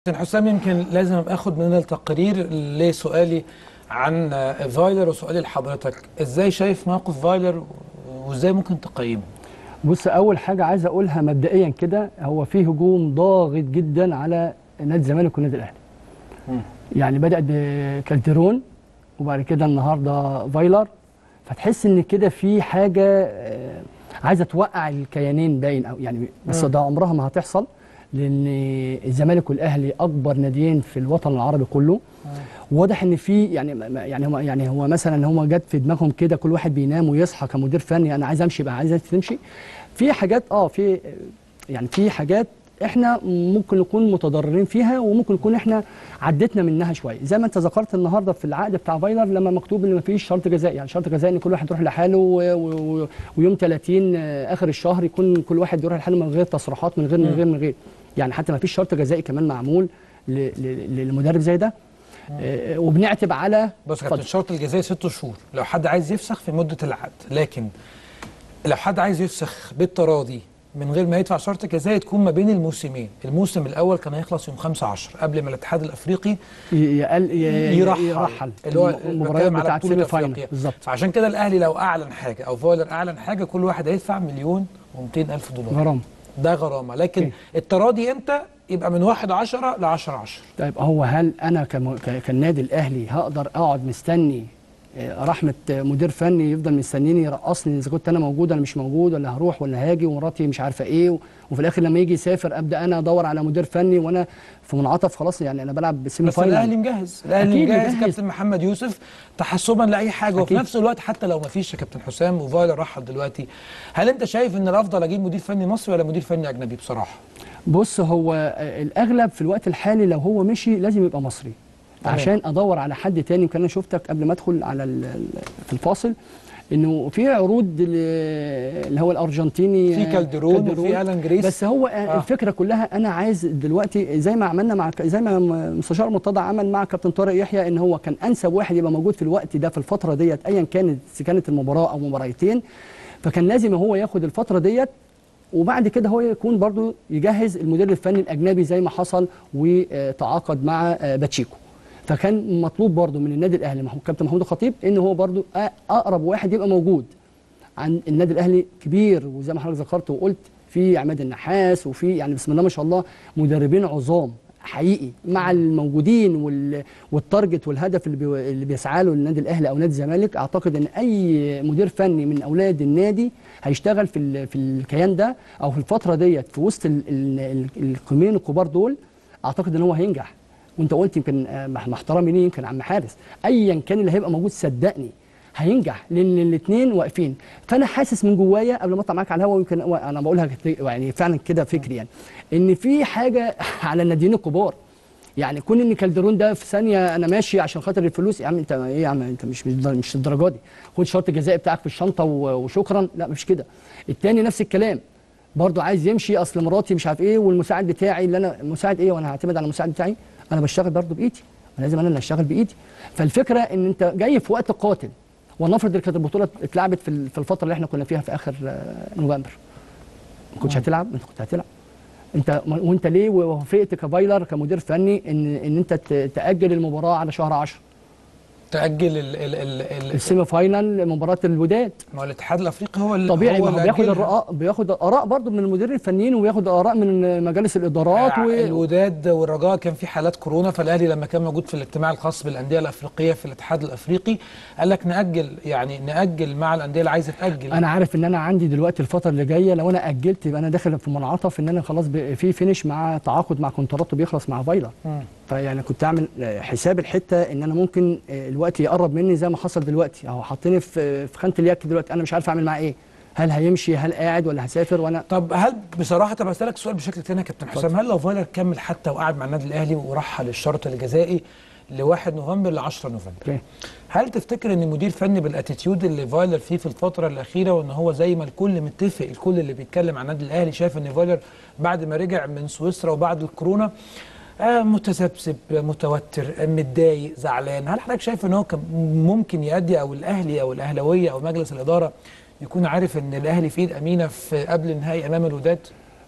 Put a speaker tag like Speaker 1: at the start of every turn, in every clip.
Speaker 1: كابتن حسام يمكن لازم ابقى اخد من التقرير لسؤالي عن فايلر وسؤالي لحضرتك ازاي شايف موقف فايلر وازاي ممكن تقيمه
Speaker 2: بص اول حاجه عايز اقولها مبدئيا كده هو في هجوم ضاغط جدا على نادي الزمالك والنادي الاهلي يعني بدا بكالترون وبعد كده النهارده فايلر فتحس ان كده في حاجه آه، عايزه توقع الكيانين باين او يعني بس ده عمرها ما هتحصل لان الزمالك والاهلي اكبر ناديين في الوطن العربي كله واضح ان في يعني ما- ما- يعني هو يعني هو مثلا هم جت في دماغهم كده كل واحد بينام ويصحى كمدير فني انا عايز امشي بقى عايز تمشي في حاجات اه في يعني في حاجات احنا ممكن نكون متضررين فيها وممكن نكون احنا عدتنا منها شويه زي ما انت ذكرت النهارده في العقد بتاع فايلر لما مكتوب ان مفيش شرط جزائي يعني شرط جزائي ان كل واحد يروح لحاله و- و- و- ويوم 30 آه، اخر الشهر يكون كل واحد يروح لحاله من غير تصريحات من غير من غير من غير يعني حتى مفيش شرط جزائي كمان معمول ل- ل- للمدرب زي ده آه، وبنعتب على
Speaker 1: بص يا كابتن
Speaker 2: اتفضل.
Speaker 1: الشرط الجزائي ست شهور لو حد عايز يفسخ في مده العقد لكن لو حد عايز يفسخ بالتراضي من غير ما يدفع شرط جزائي تكون ما بين الموسمين الموسم الاول كان هيخلص يوم 15 قبل ما الاتحاد الافريقي
Speaker 2: ي- يقل ي-
Speaker 1: يرحل,
Speaker 2: يرحل
Speaker 1: اللي هو
Speaker 2: المباريات
Speaker 1: بتكلم على
Speaker 2: بتاعت
Speaker 1: بطولة
Speaker 2: سيمي فاينل
Speaker 1: أفريقيا.
Speaker 2: بالظبط
Speaker 1: فعشان كده الاهلي لو اعلن حاجه او فايلر اعلن حاجه كل واحد هيدفع مليون و200 الف دولار
Speaker 2: غرام
Speaker 1: ده غرامه لكن
Speaker 2: أوكي.
Speaker 1: التراضي امتى يبقى من 1 10 ل 10 10
Speaker 2: طيب هو هل انا كم... ك- كالنادي الاهلي هقدر اقعد مستني آه، رحمه آه، مدير فني يفضل مستنيني يرقصني اذا كنت انا موجود ولا مش موجود ولا هروح ولا هاجي ومراتي مش عارفه ايه و... وفي الاخر لما يجي يسافر ابدا انا ادور على مدير فني وانا في منعطف خلاص يعني انا بلعب سيمي
Speaker 1: بس الاهلي
Speaker 2: فاينل
Speaker 1: مجهز الاهلي
Speaker 2: أكيد
Speaker 1: مجهز
Speaker 2: مجهز.
Speaker 1: كابتن محمد يوسف تحسبا لاي حاجه وفي
Speaker 2: أكيد.
Speaker 1: نفس الوقت حتى لو ما فيش يا كابتن حسام وفايلر رحل دلوقتي هل انت شايف ان الافضل اجيب مدير فني مصري ولا مدير فني اجنبي بصراحه
Speaker 2: بص هو آه، الاغلب في الوقت الحالي لو هو مشي لازم يبقى مصري
Speaker 1: تمام.
Speaker 2: عشان ادور على حد تاني يمكن انا شفتك قبل ما ادخل على ال- ال- في الفاصل انه في عروض ل- اللي هو الارجنتيني
Speaker 1: في
Speaker 2: آه،
Speaker 1: كالدرون وفي الان جريس
Speaker 2: بس هو
Speaker 1: آه.
Speaker 2: آه. الفكره كلها انا عايز دلوقتي زي ما عملنا مع زي ما مستشار مرتضى عمل مع كابتن طارق يحيى ان هو كان انسب واحد يبقى موجود في الوقت ده في الفتره ديت ايا كانت إذا كانت المباراه او مباراتين فكان لازم هو ياخد الفتره ديت وبعد كده هو يكون برضو يجهز المدير الفني الاجنبي زي ما حصل وتعاقد مع آه، باتشيكو فكان مطلوب برضو من النادي الاهلي محمود كابتن محمود الخطيب ان هو برضو أ- اقرب واحد يبقى موجود عن النادي الاهلي كبير وزي ما حضرتك ذكرت وقلت في عماد النحاس وفي يعني بسم الله ما شاء الله مدربين عظام حقيقي مع الموجودين وال- والتارجت والهدف اللي, بي اللي بيسعى له النادي الاهلي او نادي الزمالك اعتقد ان اي مدير فني من اولاد النادي هيشتغل في ال- في الكيان ده او في الفتره ديت في وسط ال- ال- ال- القيمين الكبار دول اعتقد ان هو هينجح وانت قلت يمكن آه، مع مع احترامي ليه يمكن عم حارس ايا كان اللي هيبقى موجود صدقني هينجح لان الاثنين واقفين فانا حاسس من جوايا قبل ما اطلع معاك على الهوا يمكن انا بقولها كت- يعني فعلا كده فكري يعني ان في حاجه على الناديين الكبار يعني كون ان كالدرون ده في ثانيه انا ماشي عشان خاطر الفلوس يا عم انت ايه يا عم انت مش مش الدرجه دي خد شرط الجزائي بتاعك في الشنطه و- وشكرا لا مش كده التاني نفس الكلام برضه عايز يمشي اصل مراتي مش عارف ايه والمساعد بتاعي اللي انا مساعد ايه وانا هعتمد على المساعد بتاعي انا بشتغل برضه بايدي لازم انا اللي اشتغل بايدي فالفكره ان انت جاي في وقت قاتل ولنفرض إن كانت البطوله اتلعبت في ال- في الفتره اللي احنا كنا فيها في اخر آه، نوفمبر ما كنتش هتلعب انت كنت هتلعب انت وانت ليه وافقت كفايلر كمدير فني ان ان انت ت- تاجل المباراه على شهر 10
Speaker 1: تاجل ال ال ال ال
Speaker 2: السيمي فاينال مباراه الوداد
Speaker 1: ما هو الاتحاد الافريقي هو اللي
Speaker 2: طبيعي
Speaker 1: هو
Speaker 2: ما هو
Speaker 1: اللي
Speaker 2: بياخد
Speaker 1: أجلها.
Speaker 2: الرأ... بياخد اراء برضه من المديرين الفنيين وبياخد اراء من مجالس الادارات
Speaker 1: آه،
Speaker 2: و...
Speaker 1: الوداد والرجاء كان في حالات كورونا فالاهلي لما كان موجود في الاجتماع الخاص بالانديه الافريقيه في الاتحاد الافريقي قال لك ناجل يعني ناجل مع الانديه اللي عايزه تاجل
Speaker 2: انا عارف ان انا عندي دلوقتي الفتره اللي جايه لو انا اجلت يبقى انا داخل في منعطف ان انا خلاص ب... في فينش مع تعاقد مع كونتراته بيخلص مع فايلر
Speaker 1: مم.
Speaker 2: فيعني كنت اعمل آه، حساب الحته ان انا ممكن آه، الوقت يقرب مني زي ما حصل دلوقتي اهو حاطيني في في خانه اليك دلوقتي انا مش عارف اعمل معاه ايه هل هيمشي هل قاعد ولا هسافر وانا
Speaker 1: طب هل بصراحه طب اسالك سؤال بشكل تاني يا كابتن حسام هل لو فايلر كمل حتى وقعد مع النادي الاهلي ورحل الشرط الجزائي ل 1 نوفمبر ل 10 نوفمبر
Speaker 2: أوكي.
Speaker 1: هل تفتكر ان مدير فني بالاتيتيود اللي فايلر فيه في الفتره الاخيره وان هو زي ما الكل متفق الكل اللي بيتكلم عن النادي الاهلي شايف ان فايلر بعد ما رجع من سويسرا وبعد الكورونا آه متذبذب متوتر آه، متضايق زعلان هل حضرتك شايف ان هو كان ممكن يؤدي او الاهلي او الاهلاويه او مجلس الاداره يكون عارف ان الاهلي في ايد امينه في قبل النهائي امام الوداد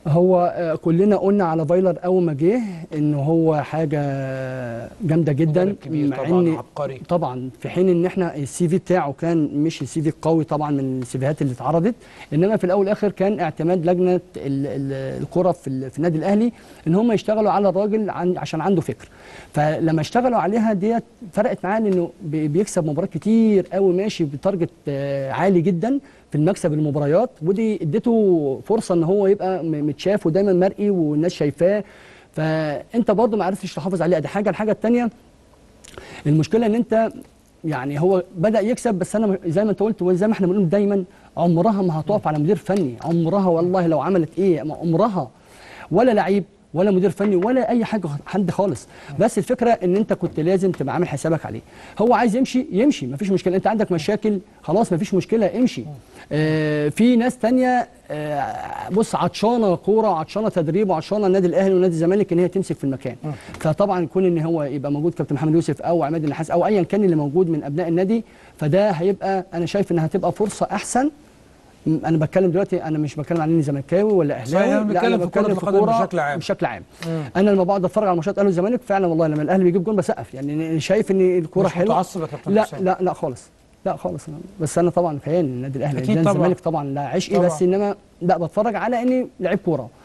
Speaker 2: هو آه، كلنا قلنا على فايلر اول ما جه ان هو حاجه جامده جدا
Speaker 1: مدرب كبير
Speaker 2: مع
Speaker 1: طبعا
Speaker 2: إن-
Speaker 1: عبقري
Speaker 2: طبعا في حين ان احنا السي في بتاعه كان مش السي في القوي طبعا من السيفيهات اللي اتعرضت انما في الاول والاخر كان اعتماد لجنه ال- ال- الكره في ال- في النادي الاهلي ان هم يشتغلوا على الراجل عن عشان عنده فكر فلما اشتغلوا عليها ديت فرقت معاه لانه بي- بيكسب مباريات كتير قوي ماشي بتارجت آه، عالي جدا في المكسب المباريات ودي اديته فرصه ان هو يبقى م- متشاف ودايما مرئي والناس شايفاه فانت برضه ما عرفتش تحافظ عليه دي حاجه الحاجه الثانيه المشكله ان انت يعني هو بدا يكسب بس انا زي ما انت قلت وزي ما احنا بنقول دايما عمرها ما هتقف على مدير فني عمرها والله لو عملت ايه ما عمرها ولا لعيب ولا مدير فني ولا اي حاجه حد خالص بس الفكره ان انت كنت لازم تبقى عامل حسابك عليه هو عايز يمشي يمشي مفيش مشكله انت عندك مشاكل خلاص مفيش مشكله امشي آه في ناس تانية آه بص عطشانه كوره وعطشانه تدريب وعطشانه النادي الاهلي ونادي الزمالك ان هي تمسك في المكان فطبعا كون ان هو يبقى موجود كابتن محمد يوسف او عماد النحاس او ايا كان اللي موجود من ابناء النادي فده هيبقى انا شايف انها هتبقى فرصه احسن م- انا بتكلم دلوقتي انا مش بتكلم عن اني زملكاوي ولا اهلاوي
Speaker 1: صحيح، أنا
Speaker 2: لا
Speaker 1: بتكلم
Speaker 2: انا
Speaker 1: في كرة
Speaker 2: بتكلم في
Speaker 1: القدم
Speaker 2: كوره
Speaker 1: بشكل عام.
Speaker 2: بشكل عام
Speaker 1: مم.
Speaker 2: انا لما بقعد اتفرج على ماتشات اهلي والزمالك فعلا والله لما الاهلي بيجيب جون بسقف يعني شايف ان الكوره
Speaker 1: مش
Speaker 2: حلوه
Speaker 1: متعصب يا كابتن
Speaker 2: لا
Speaker 1: حسام.
Speaker 2: لا لا خالص لا خالص بس انا طبعا كيان النادي الاهلي
Speaker 1: أكيد
Speaker 2: لأن
Speaker 1: طبعا.
Speaker 2: الزمالك طبعا لا عشقي
Speaker 1: طبعا.
Speaker 2: بس انما لا بتفرج على اني لعيب كوره